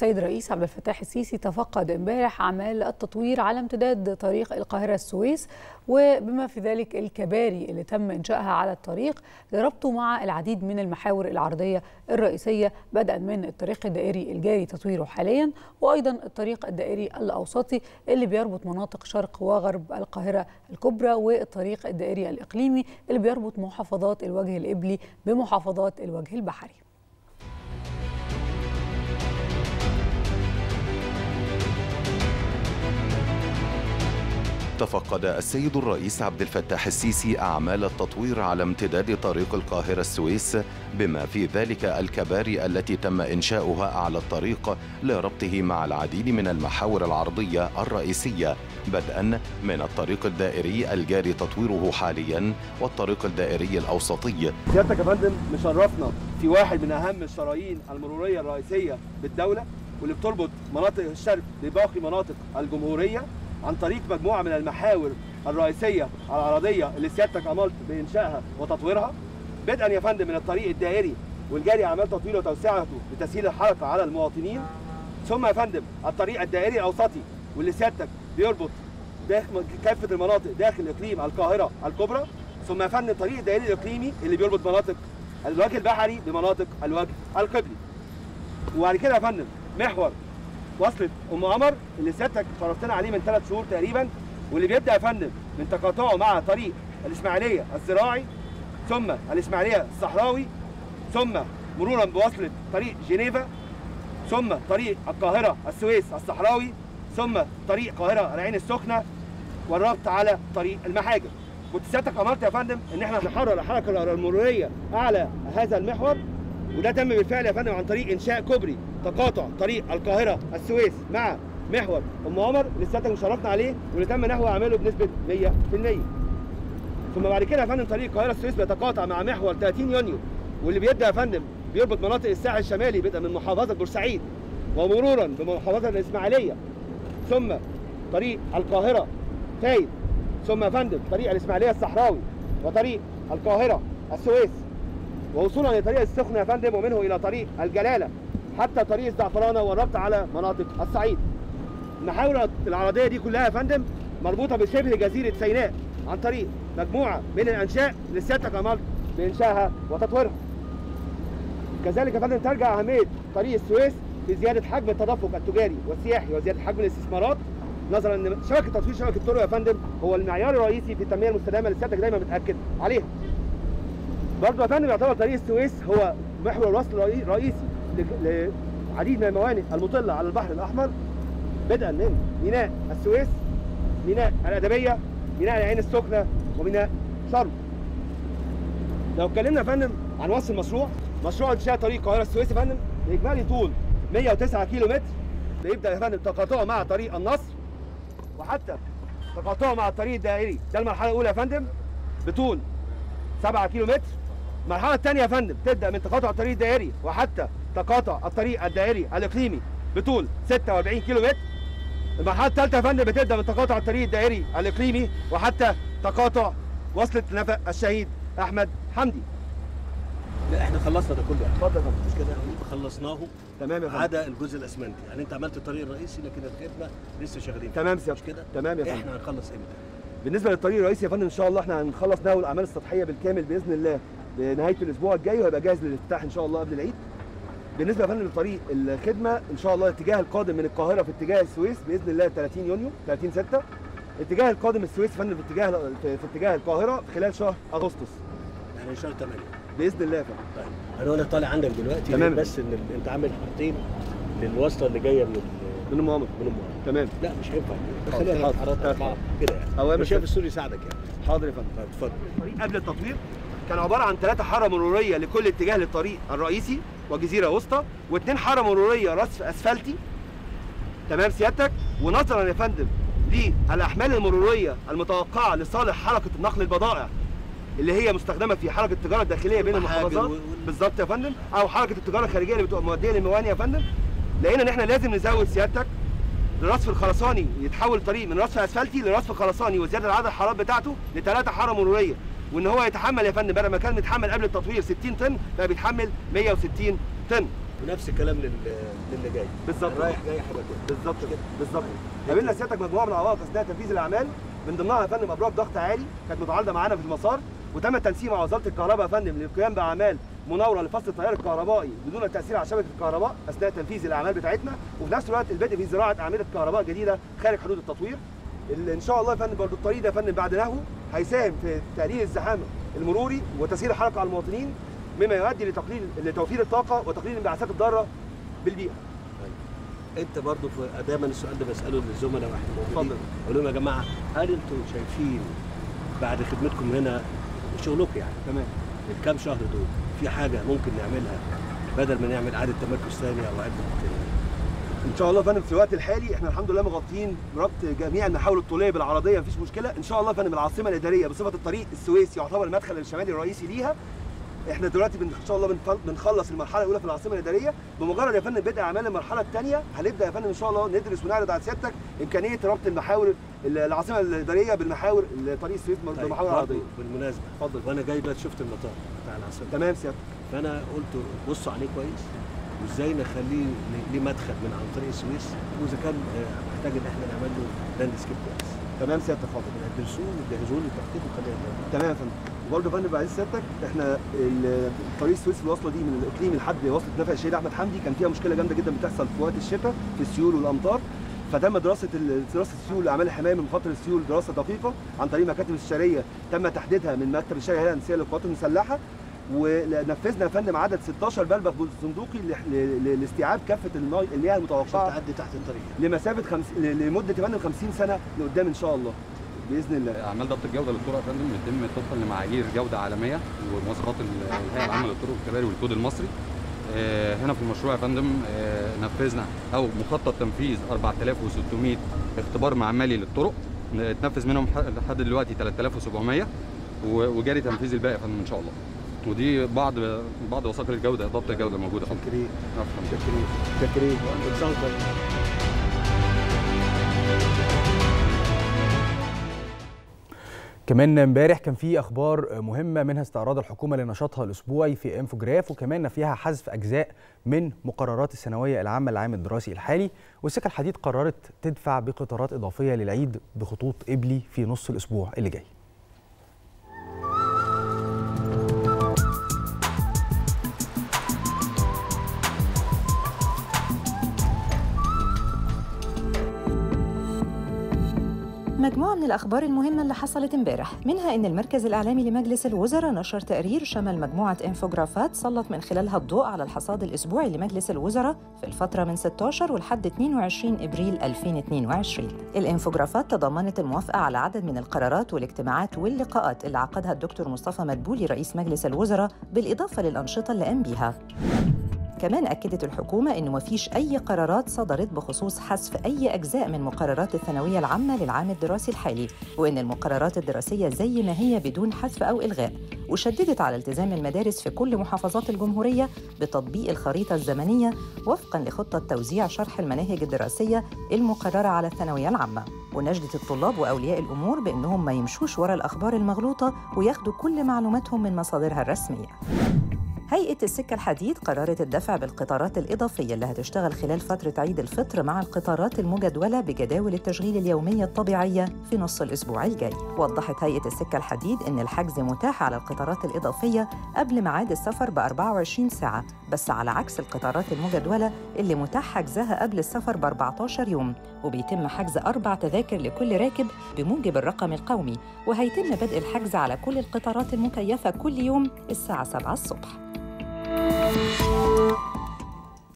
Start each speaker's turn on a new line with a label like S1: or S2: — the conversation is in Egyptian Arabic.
S1: السيد الرئيس عبد الفتاح السيسي تفقد امبارح اعمال التطوير على امتداد طريق القاهره السويس وبما في ذلك الكباري اللي تم انشائها على الطريق لربطه مع العديد من المحاور العرضيه الرئيسيه بدءا من الطريق الدائري الجاري تطويره حاليا وايضا الطريق الدائري الاوسطي اللي بيربط مناطق شرق وغرب القاهره الكبرى والطريق الدائري الاقليمي اللي بيربط محافظات الوجه الابلي بمحافظات الوجه البحري
S2: تفقد السيد الرئيس عبد الفتاح السيسي أعمال التطوير على امتداد طريق القاهرة السويس بما في ذلك الكباري التي تم إنشاؤها على الطريق لربطه مع العديد من المحاور العرضية الرئيسية بدءا من الطريق الدائري الجاري تطويره حاليا والطريق الدائري الأوسطي
S3: سيادتك يا فندم مشرفنا في واحد من أهم الشرايين المرورية الرئيسية بالدولة واللي بتربط مناطق الشرق بباقي مناطق الجمهورية عن طريق مجموعه من المحاور الرئيسيه العرضيه اللي سيادتك امرت بانشائها وتطويرها بدءا يا فندم من الطريق الدائري والجاري اعمال تطويره وتوسعته لتسهيل الحركه على المواطنين ثم يا فندم الطريق الدائري الاوسطي واللي سيادتك بيربط داخل كافه المناطق داخل اقليم القاهره الكبرى ثم يا فندم الطريق الدائري الاقليمي اللي بيربط مناطق الوجه البحري بمناطق الوجه القبلي وبعد كده يا فندم محور وصلت ام قمر اللي سيادتك فرضتنا عليه من ثلاث شهور تقريبا واللي بيبدا يا فندم من تقاطعه مع طريق الاسماعيليه الزراعي ثم الاسماعيليه الصحراوي ثم مرورا بوصله طريق جنيفا ثم طريق القاهره السويس الصحراوي ثم طريق القاهره العين السخنه والربط على طريق المحاجر كنت سيادتك امرت يا فندم ان احنا نحرر الحركه المروريه اعلى هذا المحور وده تم بالفعل يا فندم عن طريق انشاء كوبري تقاطع طريق القاهره السويس مع محور ام عمر اللي سيادتك مشرفنا عليه واللي تم نحو اعماله بنسبه 100% ثم بعد كده يا فندم طريق القاهره السويس بيتقاطع مع محور 30 يونيو واللي بيبدا يا فندم بيربط مناطق الساحل الشمالي بدءا من محافظه بورسعيد ومرورا بمحافظه الاسماعيليه ثم طريق القاهره فايد ثم يا فندم طريق الاسماعيليه الصحراوي وطريق القاهره السويس ووصولا لطريق السخنه يا فندم ومنه الى طريق الجلاله حتى طريق الزعفرانه والربط على مناطق الصعيد. المحاور العرضيه دي كلها يا فندم مربوطه بشبه جزيره سيناء عن طريق مجموعه من الانشاء اللي سيادتك امرت بانشائها وتطويرها. كذلك يا فندم ترجع اهميه طريق السويس في زياده حجم التدفق التجاري والسياحي وزياده حجم الاستثمارات نظرا ان شبكه تطوير شبكه الطرق يا فندم هو المعيار الرئيسي في التنميه المستدامه اللي سيادتك دايما متاكد عليها. برضه يا فندم يعتبر طريق السويس هو محور الوصل الرئيسي لعديد من الموانئ المطلة على البحر الأحمر بدءا من ميناء السويس ميناء الأدبية ميناء العين السخنة وميناء شرم لو اتكلمنا يا فندم عن وصف المشروع مشروع انشاء طريق القاهرة السويس يا فندم بإجمالي طول 109 كيلو متر بيبدأ يا فندم تقاطعه مع طريق النصر وحتى تقاطعه مع الطريق الدائري ده المرحلة الأولى يا فندم بطول 7 كيلو متر المرحلة الثانية يا فندم تبدأ من تقاطع الطريق الدائري وحتى تقاطع الطريق الدائري الإقليمي بطول 46 كيلو متر. المرحلة الثالثة يا فندم بتبدأ من تقاطع الطريق الدائري الإقليمي وحتى تقاطع وصلة نفق الشهيد أحمد حمدي.
S4: لا احنا خلصنا ده كله
S3: اتفضل يا فندم.
S4: مش كده خلصناه
S3: تمام يا فندم.
S4: عدا الجزء الاسمنتي يعني انت عملت الطريق الرئيسي لكن الخدمه لسه شغالين فيه.
S3: تمام سيادة
S4: مش كده
S3: تمام يا فندم.
S4: احنا هنخلص امتى
S3: بالنسبة للطريق الرئيسي يا فندم إن شاء الله احنا هنخلص نهو الأعمال السطحية بالكامل بإذن الله بنهاية الأسبوع الجاي وهيبقى جاهز للافتتاح إن شاء الله قبل العيد. بالنسبه يا فندم لطريق الخدمه ان شاء الله الاتجاه القادم من القاهره في اتجاه السويس باذن الله 30 يونيو 30 6 اتجاه القادم السويس يا فندم في اتجاه في, في اتجاه القاهره خلال شهر اغسطس
S4: يعني شهر 8
S3: باذن الله يا فندم
S4: طيب انا وانا طالع عندك دلوقتي
S3: تمام.
S4: بس ان ال- انت عامل حارتين للوصله اللي جايه من ال-
S3: من ام عمر
S4: من ام
S3: تمام
S4: لا مش هينفع
S3: حاضر،
S4: خلينا
S3: حاضر.
S4: حضرتك اربعه كده يعني
S3: أوامر
S4: انا شايف
S3: كده.
S4: السوري يساعدك يعني
S3: حاضر يا فندم
S4: طيب اتفضل
S3: الطريق قبل التطوير كان عباره عن ثلاثه حاره مروريه لكل اتجاه للطريق الرئيسي وجزيره وسطى واثنين حاره مروريه رصف اسفلتي تمام سيادتك ونظرا يا فندم للاحمال المروريه المتوقعه لصالح حركه نقل البضائع اللي هي مستخدمه في حركه التجاره الداخليه بين
S4: المحاجر
S3: المحافظات
S4: وال-
S3: بالظبط يا فندم او حركه التجاره الخارجيه اللي بتبقى موديه للموانئ يا فندم لقينا ان احنا لازم نزود سيادتك الرصف الخرساني يتحول الطريق من رصف اسفلتي لرصف خرساني وزياده عدد الحارات بتاعته لثلاثه حاره مروريه وان هو يتحمل يا فندم بدل ما كان متحمل قبل التطوير 60 طن بقى بيتحمل 160 طن
S4: ونفس الكلام لل... للي جاي
S3: بالظبط
S4: رايح جاي حاجه كده
S3: بالظبط كده بالظبط قابلنا سيادتك مجموعه من العوائق اثناء تنفيذ الاعمال من ضمنها يا فندم ابراج ضغط عالي كانت متعارضه معانا في المسار وتم التنسيق مع وزاره الكهرباء يا فندم للقيام باعمال مناوره لفصل التيار الكهربائي بدون التاثير على شبكه الكهرباء اثناء تنفيذ الاعمال بتاعتنا وفي نفس الوقت البدء في زراعه اعمده كهرباء جديده خارج حدود التطوير اللي ان شاء الله يا فندم برضه الطريق ده يا فندم بعد نهو هيساهم في تقليل الزحام المروري وتسهيل الحركه على المواطنين مما يؤدي لتقليل لتوفير الطاقه وتقليل الانبعاثات الضاره بالبيئه
S4: انت برضو في دايما السؤال ده بساله للزملاء واحنا موجودين
S3: اتفضل.
S4: اقول لهم يا جماعه هل انتم شايفين بعد خدمتكم هنا شغلكم يعني
S3: تمام
S4: الكام شهر دول في حاجه ممكن نعملها بدل ما نعمل اعاده تمركز ثاني او اعاده
S3: ان شاء الله يا فندم في الوقت الحالي احنا الحمد لله مغطيين ربط جميع المحاور الطوليه بالعرضيه مفيش مشكله ان شاء الله يا فندم العاصمه الاداريه بصفه الطريق السويس يعتبر المدخل الشمالي الرئيسي ليها احنا دلوقتي بن- ان شاء الله بنفل- بنخلص المرحله الاولى في العاصمه الاداريه بمجرد يا فندم بدء اعمال المرحله الثانيه هنبدا يا فندم ان شاء الله ندرس ونعرض على سيادتك امكانيه ربط المحاور ال- العاصمه الاداريه بالمحاور طريق السويس
S4: طيب،
S3: بالمحاور
S4: برضو
S3: العرضيه
S4: بالمناسبه
S3: اتفضل
S4: وانا جاي بقى شفت المطار بتاع العاصمه
S3: تمام سيادتك
S4: فانا قلت بصوا عليه كويس وازاي نخليه ليه مدخل من عن طريق السويس واذا كان آه، محتاج ان احنا نعمل له لاند سكيب كويس
S3: تمام سيادتك حاضر
S4: ندرسوه وجهزوه لي التخطيط وخليه
S3: تمام يا فندم وبرضه يا فندم بعد سيادتك احنا ال- طريق السويس الواصله دي من الاقليم لحد وصله نفق الشهيد احمد حمدي كان فيها مشكله جامده جدا بتحصل في وقت الشتاء في السيول والامطار فتم دراسه ال- دراسه السيول اعمال الحمايه من مخاطر السيول دراسه دقيقه عن طريق مكاتب الاستشاريه تم تحديدها من مكتب الشركه الهيئه الهندسيه للقوات المسلحه ونفذنا يا فندم عدد 16 بلبغ صندوقي ل- ل- لاستيعاب كافه المي- المياه
S4: عشان
S3: المتوقعه
S4: تعدي تحت الطريق
S3: لمسافه خمس... ل- لمده يا فندم 50 سنه لقدام ان شاء الله باذن الله
S5: اعمال ضبط الجوده للطرق يا فندم بيتم طبقا لمعايير جوده عالميه ومواصفات ال- الهيئه العامه للطرق والكباري والكود المصري آه، هنا في المشروع يا فندم آه، نفذنا او مخطط تنفيذ 4600 اختبار معملي للطرق اتنفذ منهم ح- لحد دلوقتي 3700 و- وجاري تنفيذ الباقي يا فندم ان شاء الله ودي بعض بعض وثائق الجوده ضبط الجوده موجوده يا فندم
S4: شكرين
S5: نعم.
S4: شكرين
S3: شكرين
S4: اتفضل
S6: كمان امبارح كان في اخبار مهمه منها استعراض الحكومه لنشاطها الاسبوعي في انفوجراف وكمان فيها حذف اجزاء من مقررات الثانويه العامه العام الدراسي الحالي والسكه الحديد قررت تدفع بقطارات اضافيه للعيد بخطوط ابلي في نص الاسبوع اللي جاي
S7: مجموعة من الأخبار المهمة اللي حصلت امبارح منها إن المركز الإعلامي لمجلس الوزراء نشر تقرير شمل مجموعة انفوجرافات سلط من خلالها الضوء على الحصاد الأسبوعي لمجلس الوزراء في الفترة من 16 ولحد 22 إبريل 2022 الانفوجرافات تضمنت الموافقة على عدد من القرارات والاجتماعات واللقاءات اللي عقدها الدكتور مصطفى مدبولي رئيس مجلس الوزراء بالإضافة للأنشطة اللي قام بيها كمان أكدت الحكومة إنه مفيش أي قرارات صدرت بخصوص حذف أي أجزاء من مقررات الثانوية العامة للعام الدراسي الحالي وإن المقررات الدراسية زي ما هي بدون حذف أو إلغاء وشددت على التزام المدارس في كل محافظات الجمهورية بتطبيق الخريطة الزمنية وفقاً لخطة توزيع شرح المناهج الدراسية المقررة على الثانوية العامة ونجدت الطلاب وأولياء الأمور بأنهم ما يمشوش ورا الأخبار المغلوطة وياخدوا كل معلوماتهم من مصادرها الرسمية هيئة السكة الحديد قررت الدفع بالقطارات الإضافية اللي هتشتغل خلال فترة عيد الفطر مع القطارات المجدولة بجداول التشغيل اليومية الطبيعية في نص الأسبوع الجاي. وضحت هيئة السكة الحديد إن الحجز متاح على القطارات الإضافية قبل ميعاد السفر ب 24 ساعة، بس على عكس القطارات المجدولة اللي متاح حجزها قبل السفر ب 14 يوم، وبيتم حجز أربع تذاكر لكل راكب بموجب الرقم القومي، وهيتم بدء الحجز على كل القطارات المكيفة كل يوم الساعة 7 الصبح.